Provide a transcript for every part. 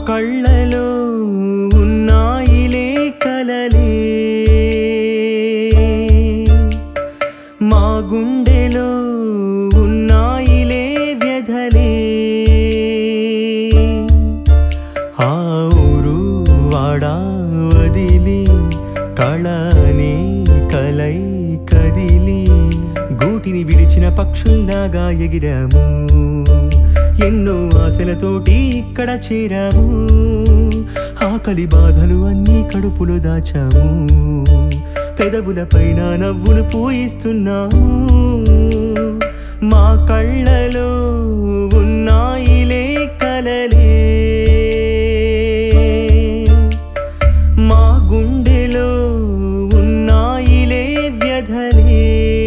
కళ్ళలో ఉన్నాయిలే కలలే మా గుండెలో ఉన్నాయిలే వ్యధలే ఆ ఊరు వాడా వదిలి కళనే కలై కదిలి గూటిని విడిచిన పక్షుల్లాగా ఎగిరాము ఎన్నో ఆశలతోటి ఇక్కడ చేరాము ఆకలి బాధలు అన్నీ కడుపులో దాచాము పెదవుల పైన నవ్వులు పూయిస్తున్నాము మా కళ్ళలో ఉన్నాయిలే కలలే మా గుండెలో ఉన్నాయిలే వ్యధలే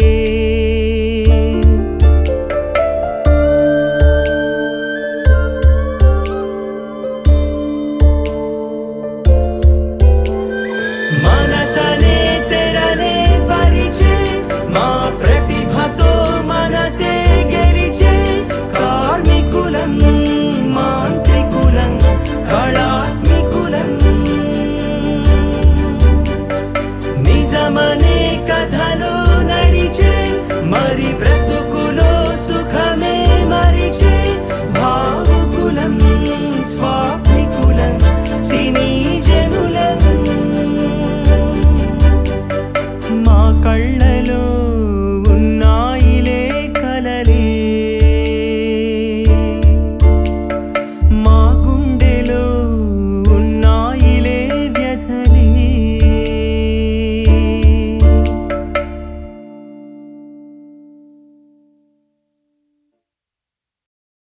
మనసనే తెరనే పరిచే మా ప్రతిభతో మనసే గెలిచే కార్మికులం మాంత్రికులం కళాత్మికులం నిజమనే కథలో నడిచే మరి బ్రతి